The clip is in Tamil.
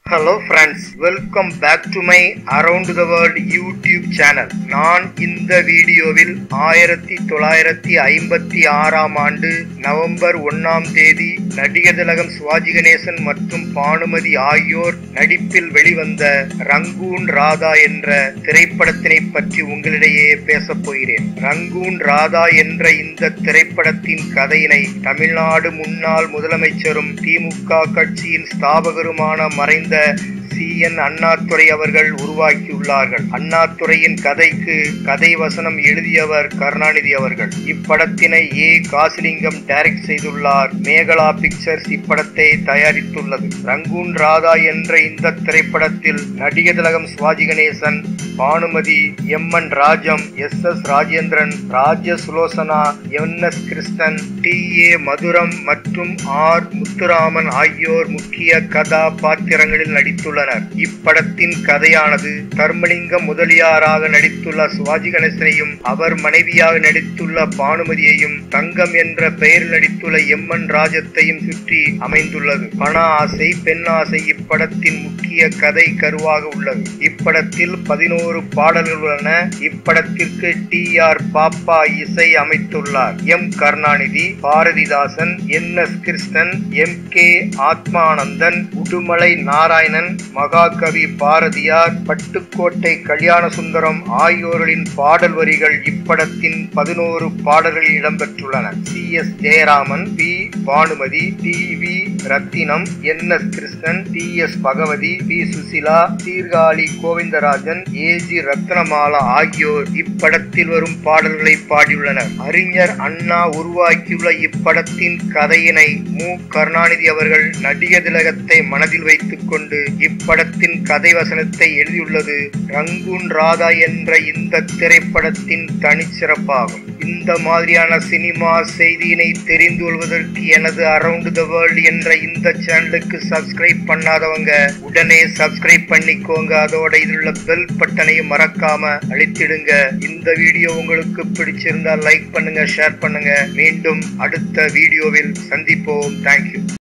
hello friends welcome back to my around the world YouTube channel நான் இந்த வீடியோவில் ஆயிரத்தி தொள்ளாயிரத்தி ஐம்பத்தி ஆறாம் ஆண்டு நவம்பர் ஒன்னாம் தேதி நடிகர் திலகம் சிவாஜி கணேசன் மற்றும் பானுமதி ஆகியோர் நடிப்பில் வெளிவந்த ரங்கூன் ராதா என்ற திரைப்படத்தினை பற்றி உங்களிடையே பேசப் போகிறேன் ரங்கூன் ராதா என்ற இந்த திரைப்படத்தின் கதையினை தமிழ்நாடு முன்னாள் முதலமைச்சரும் திமுக கட்சியின் ஸ்தாபகருமான மறைந்த சி என் அண்ணாதுரை அவர்கள் உருவாக்கியுள்ளார்கள் அண்ணாதுரையின் கதைக்கு கதை வசனம் எழுதியவர் கருணாநிதி அவர்கள் இப்படத்தினை ஏ காசிலிங்கம் டைரக்ட் செய்துள்ளார் மேகலா பிக்சர்ஸ் இப்படத்தை தயாரித்துள்ளது ரங்கூன் ராதா என்ற இந்த திரைப்படத்தில் நடிகர் திலகம் Sivaji Ganesan Bhanumathi M N Rajam S S Rajendran Raja Sulochana N S Krishnan T A Mathuram மற்றும் ஆர் முத்துராமன் ஆகியோர் முக்கிய கதாபாத்திரங்களில் நடித்துள்ளனர் இப்படத்தின் கதையானது தர்மலிங்கம் முதலியாராக நடித்துள்ள சிவாஜி கணேசனையும் அவர் மனைவியாக நடித்துள்ள பானுமதியையும் தங்கம் என்ற பெயரில் நடித்துள்ள எம் என் ராஜத்தையும் சுற்றி அமைந்துள்ளது பண ஆசை பெண் ஆசை இப்படத்தின் முக்கிய கதை கருவாக உள்ளது இப்படத்தில் பதினோரு பாடல்கள் உள்ளன இப்படத்திற்கு டி ஆர் பாப்பா இசை அமைத்துள்ளார் M Karunanidhi Bharathidasan N S Krishnan M K Athmanandhan Udumalai Narayanan Mahakavi Bharathiyar Pattukkottai கல்யாண சுந்தரம் ஆகியோர்களின் பாடல் வரிகள் இப்படத்தின் பதினோரு பாடல்களில் இடம்பெற்றுள்ளன C S Jayaraman P Bhanumathi T V Rathinam N S Krishnan T S Bhagavathi P Susheela Sirkazhi Govindarajan A G Rathnamala ஆகியோர் இப்படத்தில் வரும் பாடல்களை பாடியுள்ளனர் அறிஞர் அண்ணா உருவாக்கியுள்ள இப்படத்தின் கதையினை மு கருணாநிதி அவர்கள் நடிகர் திலகத்தை மனதில் வைத்துக் கொண்டு இப்படத்தின் கதை வசனத்தை எழுதியுள்ளது ரங்கூன் ராதா என்ற இந்த திரைப்படத்தின் தனிச்சிறப்பாகும் இந்த மாதிரியான சினிமா செய்தியினை தெரிந்து கொள்வதற்கு எனது அரவுண்ட் த வேர்ல்ட் என்ற இந்த சேனலுக்கு சப்ஸ்கிரைப் பண்ணாதவங்க உடனே சப்ஸ்கிரைப் பண்ணிக்கோங்க அதோட இதில் உள்ள பெல் பட்டனையும் மறக்காம அழித்திடுங்க இந்த வீடியோ உங்களுக்கு பிடிச்சிருந்தா லைக் பண்ணுங்க ஷேர் பண்ணுங்க மீண்டும் அடுத்த வீடியோவில் சந்திப்போம் தேங்க்யூ